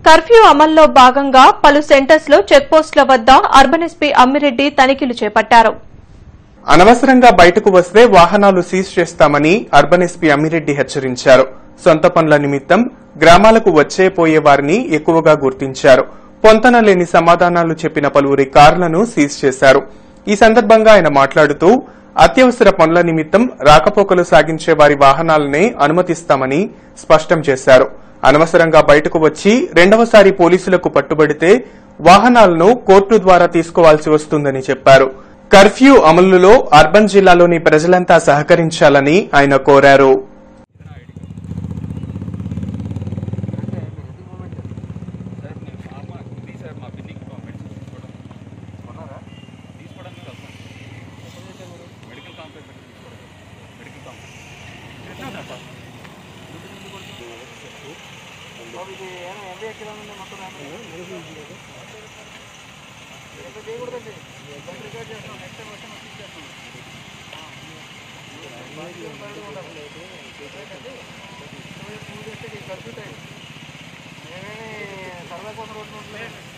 curfew అమల్లో భాగంగా పలు సెంటర్స్ లో చెక్పోస్టుల వద్ద అర్బన్ ఎస్పీ అమ్మిరెడ్డి తనిఖీలు చేపట్టారు అనవసరంగా బయటకు వస్తే వాహనాలు సీజ్ చేస్తామని అర్బన్ ఎస్పీ అమ్మిరెడ్డి హెచ్చరించారు సొంత పనుల నిమిత్తం గ్రామాలకు వచ్చే పోయే వారిని ఎక్కువగా గుర్తించారు పొంతన లేని సమాధానాలు చెప్పిన పలువురి కార్లను సీజ్ చేశారు ఈ సందర్భంగా ఆయన మాట్లాడుతూ అత్యవసర పనుల నిమిత్తం రాకపోకలు సాగించే వారి వాహనాలనే అనుమతిస్తామని స్పష్టం చేశారు అనవసరంగా బయటకు వచ్చి రెండవసారి పోలీసులకు పట్టుబడితే వాహనాలను కోర్టు ద్వారా తీసుకోవాల్సి వస్తుందని చెప్పారు కర్ఫ్యూ అమలులో అర్బన్ జిల్లాలోని ప్రజలంతా సహకరించాలని ఆయన కోరారు సార్ నేను ఫార్మా ఉంది సార్ మా బిల్డింగ్ మెడిసిన్ తీసుకోవడం కొన్నారా తీసుకోవడానికి వెళ్తాను మెడికల్ కాంప్లెక్స్ దగ్గర తీసుకోవడం మెడికల్ కాంప్లెక్స్ సరదా కోసం రోడ్డు